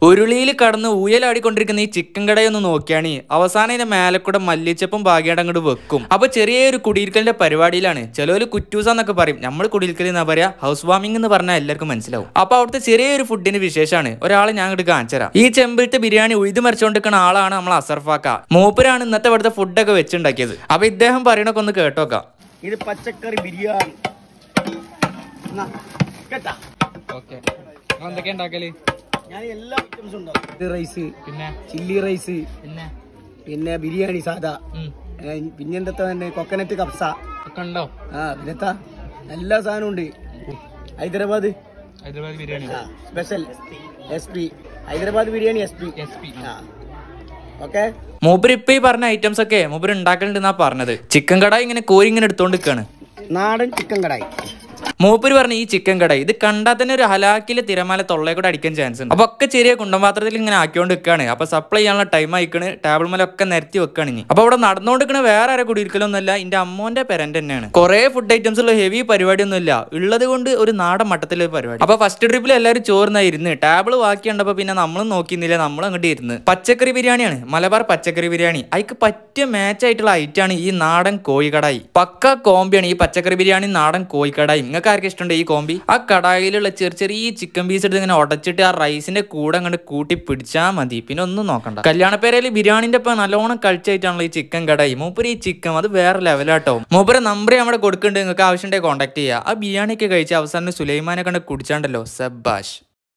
ഉരുളിയിൽ കടന്ന് ഊയലാടിക്കൊണ്ടിരിക്കുന്ന ഈ ചിക്കൻ കടയൊന്ന് നോക്കിയാണ് അവസാനം ഇതിന്റെ മേലെ കൂടെ മല്ലിച്ചപ്പും ഭാഗ്യമായിട്ട് അങ്ങോട്ട് വെക്കും അപ്പൊ ചെറിയൊരു കുടിയിരിക്കലിന്റെ പരിപാടിയിലാണ് ചിലവര് കുറ്റൂസ എന്നൊക്കെ പറയും നമ്മൾ കുടിയിരിക്കൽ എന്നാ പറയാ ഹൗസ് വാമിംഗ് എന്ന് പറഞ്ഞാൽ എല്ലാവർക്കും മനസ്സിലാവും അപ്പൊ അവിടുത്തെ ചെറിയൊരു ഫുഡിന് വിശേഷമാണ് ഒരാളെ ഞാൻ ഇങ്ങോട്ട് കാണിച്ചുതരാം ഈ ചെമ്പിലത്തെ ബിരിയാണി ഉഴുത് മറിച്ചുകൊണ്ടിരിക്കുന്ന ആളാണ് നമ്മൾ അസർഫാക്ക മൂപ്പരാണ് ഇന്നത്തെ ഇവിടുത്തെ ഫുഡൊക്കെ വെച്ചുണ്ടാക്കിയത് അപ്പൊ ഇദ്ദേഹം പറയണൊക്കെ ഒന്ന് കേട്ടോക്കാം ഇത് പച്ചക്കറി ബിരിയാണി എന്നാ, കേട്ടാ ഓക്കെ എന്തൊക്കെയാ ഉണ്ടാക്കല് ഞാൻ എല്ലാ ഐറ്റംസും ഉണ്ടാവും ഇത് റൈസ് പിന്നെ ചില്ലി റൈസ് പിന്നെ പിന്നെ ബിരിയാണി സാദാ ഏ, പിന്നെ എന്താ തന്നെ കൊക്കനറ്റ് കപ്സ ഒക്കെ ഉണ്ടോ ആ പിന്നെത്താ എല്ലാ സാധനവും ഉണ്ട് Hyderabad Hyderabad biryani special S P Hyderabad biryani S P okay മൂപ്പര് ഇപ്പൊ ഈ പറഞ്ഞ ഐറ്റംസ് ഒക്കെ മൂപ്പര് ഉണ്ടാക്കലുണ്ടെന്നാ പറഞ്ഞത് ചിക്കൻ കടായി ഇങ്ങനെ കോരി ഇങ്ങനെ എടുത്തോണ്ട് നിൽക്കാണ് നാടൻ ചിക്കൻ കടായി മൂപ്പര് പറഞ്ഞ ഈ ചിക്കൻ കടായി ഇത് കണ്ടാൽ തന്നെ ഒരു ഹലാക്കിലെ തിരമാല തൊള്ളയെ കൂടെ അടിക്കാൻ ചാൻസ് ഉണ്ട് അപ്പൊ ഒക്കെ ചെറിയ കുണ്ടംപാത്രത്തിൽ ഇങ്ങനെ ആക്കിയോണ്ട് നിൽക്കാണ് അപ്പൊ സപ്ലൈ ചെയ്യാനുള്ള ടൈം ആയിക്കണ് ടേബിൾ മേലൊക്കെ നിരത്തി വെക്കാണ് ഇനി അപ്പൊ അവിടെ നടന്നുകൊണ്ടിരിക്കണ വേറെ ആരെ കുടിയിരിക്കലൊന്നുമല്ല എന്റെ അമ്മോന്റെ പെരന്റ് തന്നെയാണ് കുറെ ഫുഡ് ഐറ്റംസ് ഉള്ള ഹെവി പരിപാടിയൊന്നും ഇല്ല ഉള്ളത് കൊണ്ട് ഒരു നാടൻ മട്ടത്തിലെ പരിപാടി അപ്പൊ ഫസ്റ്റ് ട്രിപ്പിൽ എല്ലാവരും ചോറിനാ ഇരുന്ന് ടേബിൾ ബാക്കി കണ്ടപ്പോ പിന്നെ നമ്മളും നോക്കിയിരുന്നില്ല നമ്മൾ അങ്ങോട്ട് ഇരുന്ന് പച്ചക്കറി ബിരിയാണിയാണ് മലബാർ പച്ചക്കറി ബിരിയാണി അതിക്ക് പറ്റിയ മാച്ച് ആയിട്ടുള്ള ഐറ്റാണ് ഈ നാടൻ കോഴിക്കടായി പക്ക കോമ്പിയാണ് ഈ പച്ചക്കറി ബിരിയാണി നാടൻ കോഴിക്കടായി നിങ്ങൾക്ക് ആർക്കും ഇഷ്ടമുണ്ട് ഈ കോമ്പി ആ കടായിലുള്ള ചെറിയ ചെറിയ ചിക്കൻ പീസ് എടുത്ത് ഇങ്ങനെ ഉടച്ചിട്ട് ആ റൈസിന്റെ കൂടെ അങ്ങോട്ട് കൂട്ടി പിടിച്ചാൽ മതി പിന്നെ ഒന്നും നോക്കണ്ട കല്യാണപ്പേരയിൽ ബിരിയാണിന്റെ ഒപ്പം നല്ലോണം കഴിച്ചായിട്ടാണല്ലോ ഈ ചിക്കൻ കടായി മൂപ്പര് ഈ ചിക്കൻ അത് വേറെ ലെവലാട്ടോ മൂപ്പര് നമ്പർ നമ്മുടെ കൊടുക്കുന്നുണ്ട് നിങ്ങൾക്ക് ആവശ്യമുണ്ടെങ്കിൽ കോൺടാക്ട് ചെയ്യുക ആ ബിരിയാണി ഒക്കെ കഴിച്ച് അവസാനം സുലൈമാനെ കണ്ട് കുടിച്ചാണ്ടല്ലോ സബാഷ്